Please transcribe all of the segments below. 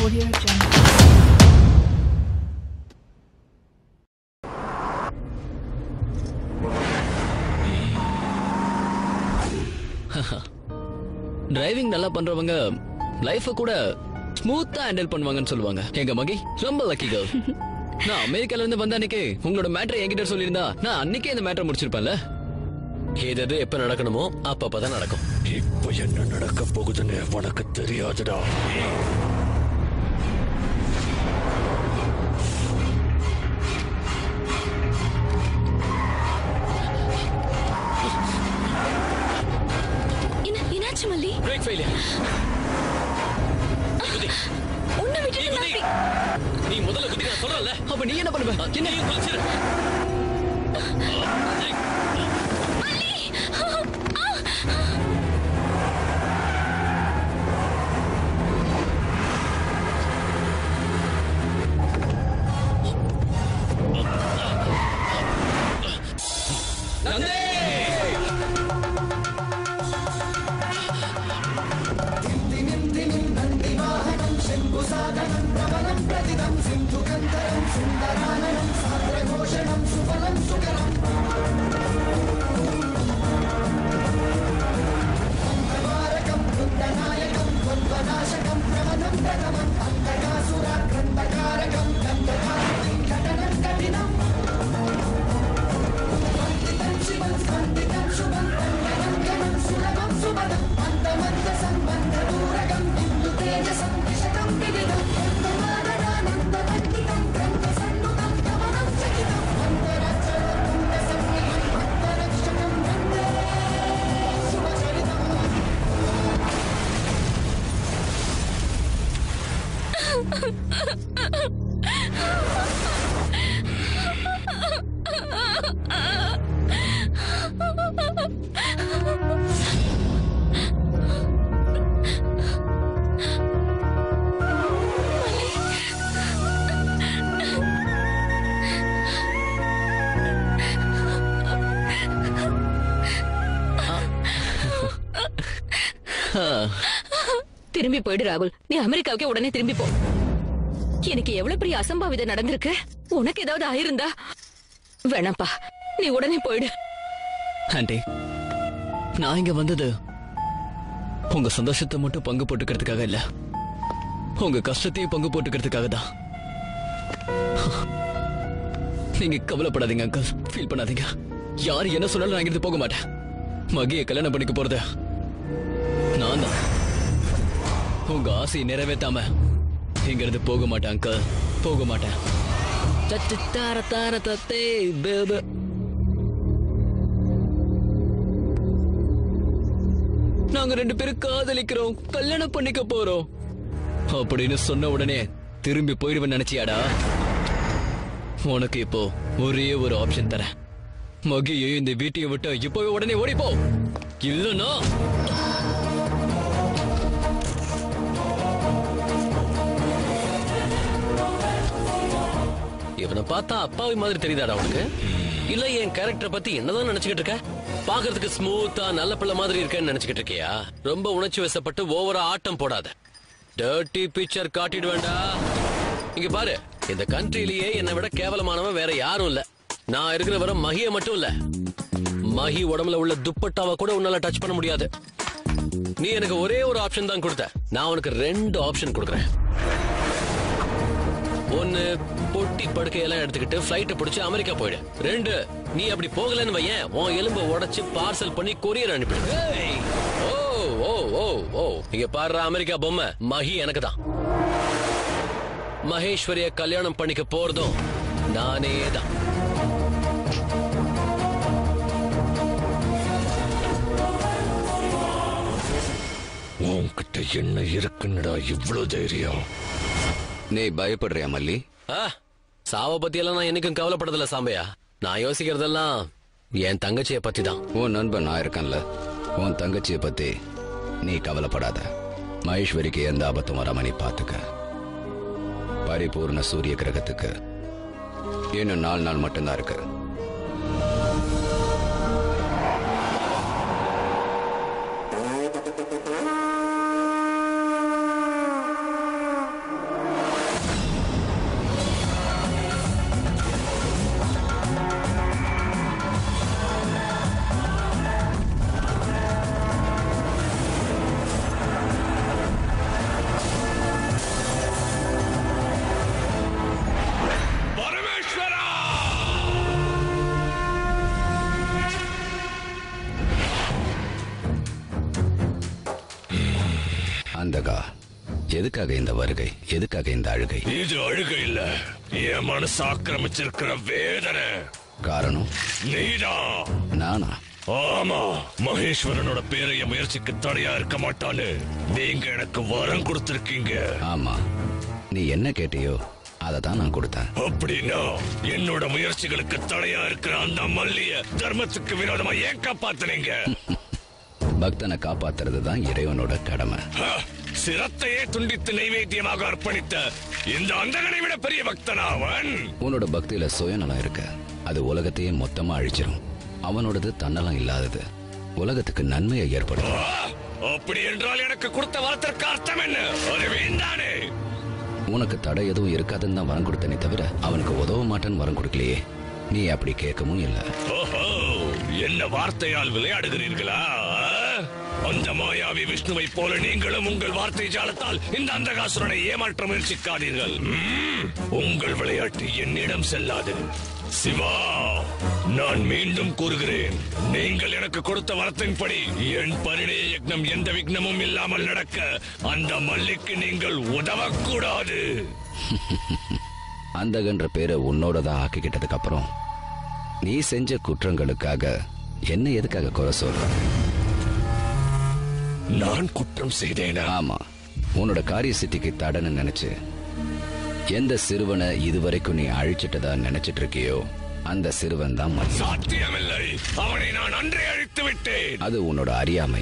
Audio Jungle. Driving நல்லா பண்றவங்க லைஃப கூட ஸ்மூத்தா ஹேண்டில் பண்ணுவாங்கன்னு சொல்லுவாங்க எங்க மகி ரொம்ப லக்கி கேர்ள் நான் அமெரிக்கால இருந்து வந்த அன்னைக்கு உங்களோட மேட்டர் என்கிட்ட சொல்லியிருந்தா நான் அன்னைக்கே இந்த மேட்டர் முடிச்சிருப்பேன்ல இது எது எப்ப நடக்கணுமோ அப்பப்பதான் நடக்கும் இப்ப என்ன நடக்க போகுதுன்னு உனக்கு தெரியாதுடா என்ன என்னாச்சு மல்லி பிரேக் ஃபெயிலியர் உன்னை விட்டுட்டு நான் எப்படி- நீ முதல்ல குதி நான் சொல்றேன்ல அப்ப நீ என்ன பண்ணுவ என்ன குதிச்சிரு திரும்பி போயிடு ராகுல் நீ அமெரிக்காவுக்கே உடனே திரும்பி போ எனக்கு எவ்வளவு பெரிய அசம்பாவிதம் நடந்திருக்கு உனக்கு ஏதாவது ஆயிருந்தா வேணாப்பா நீ உடனே போயிடு ஆண்டி நான் இங்க வந்தது உங்க சந்தோஷத்தை மட்டும் பங்கு போட்டுக்கிறதுக்காக இல்ல உங்க கஷ்டத்தையும் பங்கு போட்டுக்கிறதுக்காக தான் நீங்க கவலைப்படாதீங்க அங்கிள் ஃபீல் பண்ணாதீங்க யார் என்ன சொன்னாலும் நான் இங்கிருந்து போக மாட்டேன் மகிய கல்யாணம் பண்ணிக்க போறது நான் தான் உங்க ஆசையை நிறைவேத்தாம இங்கிருந்து போக மாட்டேன் அங்கிள் போக மாட்டேன் தத்து தார தார தத்தே பேபே நாங்க ரெண்டு பேரும் காதலிக்கிறோம் கல்யாணம் பண்ணிக்க போறோம் அப்படின்னு சொன்ன உடனே திரும்பி போயிடுவேன் நினைச்சியாடா உனக்கு இப்போ ஒரே ஒரு ஆப்ஷன் தரேன் மகியையும் இந்த வீட்டையும் விட்டு இப்பவே உடனே ஓடிப்போ இல்லன்னா இவனை பார்த்தா அப்பாவி மாதிரி தெரியுதாடா உனக்கு இல்ல என் கேரக்டர் பத்தி என்னதான் நினைச்சுக்கிட்டு இருக்க பாக்குறதுக்கு ஸ்மூத்தா நல்ல பிள்ளை மாதிரி இருக்கேன்னு நினைச்சுக்கிட்டு இருக்கியா ரொம்ப உணர்ச்சி வசப்பட்டு ஓவரா ஆட்டம் போடாத டர்ட்டி பிக்சர் காட்டிடு வேண்டா இங்க பாரு இந்த கண்ட்ரிலேயே என்னை விட கேவலமானவன் வேற யாரும் இல்ல நான் இருக்கிற வர மகிய மட்டும் இல்ல மகி உடம்புல உள்ள துப்பட்டாவை கூட உன்னால டச் பண்ண முடியாது நீ எனக்கு ஒரே ஒரு ஆப்ஷன் தான் கொடுத்த நான் உனக்கு ரெண்டு ஆப்ஷன் கொடுக்குறேன் ஒன்னு பொட்டி படுக்கையெல்லாம் எடுத்துக்கிட்டு ஃபிளைட் பிடிச்சு அமெரிக்கா போயிடு ரெண்டு நீ அப்படி போகலன்னு வையேன் உன் எலும்பை உடைச்சு பார்சல் பண்ணி கொரியர் அனுப்பிடு ஏய்! ஓ ஓ ஓ ஓ இங்க பாரு அமெரிக்கா பொம்மை மகி எனக்கு தான் மகேஸ்வரிய கல்யாணம் பண்ணிக்க போறதும் நானே தான் உன்கிட்ட என்ன இருக்குன்னுடா இவ்வளவு தைரியம் நீ பயப்படுறியா மல்லி ஆ, சாவை பத்தி எல்லாம் நான் என்னைக்கும் கவலைப்படதில்ல சாம்பையா நான் யோசிக்கிறதெல்லாம் என் தங்கச்சியை பத்தி தான் உன் நண்பன் நான் இருக்கேன்ல உன் தங்கச்சியை பத்தி நீ கவலைப்படாத மகேஸ்வரிக்கு எந்த ஆபத்தும் வராம நீ பாத்துக்க பரிபூர்ண சூரிய கிரகத்துக்கு இன்னும் நாலு நாள் மட்டும்தான் இருக்கு எதுக்காக இந்த வருகை எதுக்காக இந்த அழுகை இது அழுகை இல்ல என் மனசு ஆக்கிரமிச்சிருக்கிற வேதனை காரணம் நீதான் நானா ஆமா மகேஸ்வரனோட பேரைய முயற்சிக்கு தடையா இருக்க மாட்டான்னு நீங்க எனக்கு வரம் கொடுத்திருக்கீங்க ஆமா நீ என்ன கேட்டியோ அதை தான் நான் கொடுத்தேன் அப்படின்னா என்னோட முயற்சிகளுக்கு தடையா இருக்கிற அந்த மல்லிய தர்மத்துக்கு விரோதமா ஏன் காப்பாத்துனீங்க பக்தனை காப்பாத்துறது தான் இறைவனோட கடமை ஹ, சிரத்தையே துண்டித்து நைவேத்தியமாக அர்ப்பணித்த இந்த அந்தகனை விட பெரிய பக்தனா அவன் உன்னோட பக்தியில சுயநலம் இருக்கு அது உலகத்தையே மொத்தமா அழிச்சிரும் அவனோடது தன்னலம் இல்லாதது உலகத்துக்கு நன்மையை ஏற்படும் ஆ, அப்படி என்றால் எனக்கு கொடுத்த வரத்திற்கு அர்த்தம் என்ன அது வீண்தானே உனக்கு தடை எதுவும் இருக்காதுன்னு தான் வரம் கொடுத்தனே தவிர அவனுக்கு உதவ மாட்டேன்னு வரம் கொடுக்கலையே நீ அப்படி கேட்கவும் இல்ல ஓஹோ என்ன வார்த்தையால் விளையாடுகிறீர்களா அந்த மாயாவி விஷ்ணுவை போல நீங்களும் உங்கள் வார்த்தை ஜாலத்தால் இந்த அந்தகாசுரனை ஏமாற்ற முயற்சிக்காதீர்கள் ம்ம். உங்கள் விளையாட்டு என்னிடம் செல்லாது சிவா நான் மீண்டும் கூறுகிறேன் நீங்கள் எனக்கு கொடுத்த வரத்தின்படி என் பரிணய யக்னம் எந்த விக்னமும் இல்லாமல் நடக்க அந்த மல்லிக்கு நீங்கள் உதவக்கூடாது அந்தகன்ற பேரை உன்னோடதா ஆக்கிக்கிட்டதுக்கு அப்புறம் நீ செஞ்ச குற்றங்களுக்காக என்ன எதுக்காக குறை சொல்ற நான் குற்றம் செய்தேனா ஆமா உன்னோட காரிய சித்திக்கு தடன்னு நினைச்சு எந்த சிறுவனை இதுவரைக்கும் நீ அழிச்சிட்டதா நினைச்சிட்டு இருக்கியோ அந்த சிறுவன் தான் மல்லி சாத்தியமில்லை அவனை நான் அன்றே அழித்து விட்டேன் அது உன்னோட அறியாமை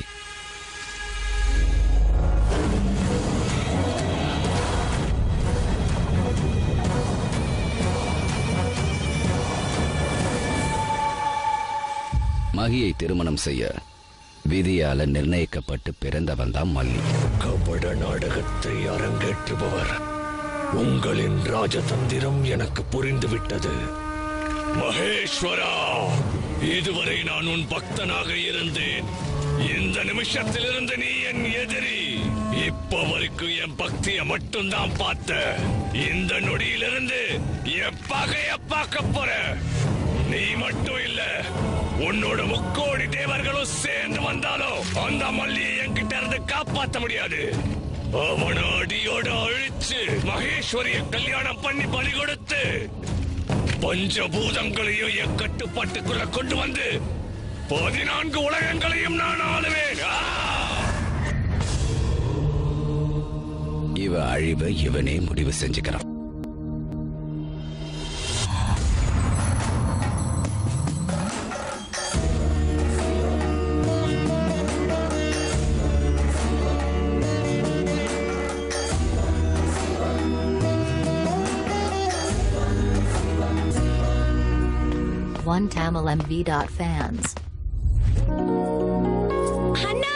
மகியை திருமணம் செய்ய விதியால நிர்ணயிக்கப்பட்டு பிறந்தவன் தான் மல்லி கபட நாடகத்தை அரங்கேற்றுபவர் உங்களின் ராஜதந்திரம் எனக்கு புரிந்துவிட்டது மகேஸ்வரா இதுவரை நான் உன் பக்தனாக இருந்தேன் இந்த நிமிஷத்திலிருந்து நீ என் எதிரி இப்ப வரைக்கும் என் பக்திய மட்டும்தான் பார்த்த இந்த நொடியிலிருந்து என் பகைய பார்க்க போற நீ மட்டும் இல்ல உன்னோட முக்கோடி தேவர்களும் சேர்ந்து வந்தாலும் அந்த மல்லியை என்கிட்ட இருந்து காப்பாத்த முடியாது அவன அடியோட அழிச்சு மகேஸ்வரிய கல்யாணம் பண்ணி பலி கொடுத்து பஞ்சபூதங்களையும் என் கட்டுப்பாட்டுக்குள்ள கொண்டு வந்து பதினான்கு உலகங்களையும் நான் ஆளுவேன் ஆ! இவ அழிவை இவனே முடிவு செஞ்சுக்கிறான் One Tamil MV dot fans. அண்ணா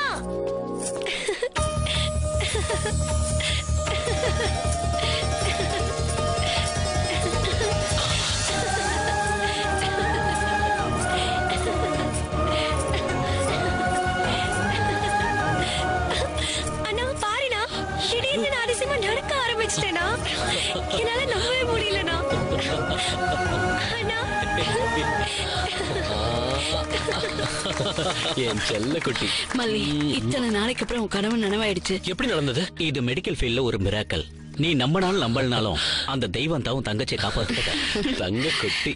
அண்ணா பாருண்ணா திடீர்னு நான் அதிசயமா நடக்க ஆரம்பிச்சிட்டேனா என்னால நம்பவே முடியலண்ணா அண்ணா என் செல்ல குட்டி மல்லி இத்தனை நாளைக்கு அப்புறம் உன் கனவு நனவாயிடுச்சு எப்படி நடந்தது இது மெடிக்கல் ஃபீல்ட்ல ஒரு மிராக்கல் நீ நம்பினாலும் நம்பலனாலும் அந்த தெய்வம் தாவும் தங்கச்சியை காப்பாத்துட்ட தங்க குட்டி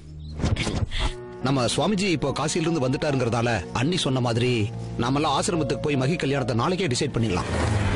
நம்ம சுவாமிஜி இப்போ காசியில இருந்து வந்துட்டாருங்கிறதால அண்ணி சொன்ன மாதிரி நாமெல்லாம் ஆசிரமத்துக்கு போய் மகி கல்யாணத்தை நாளைக்கே டிசைட் பண்ணிடலாம்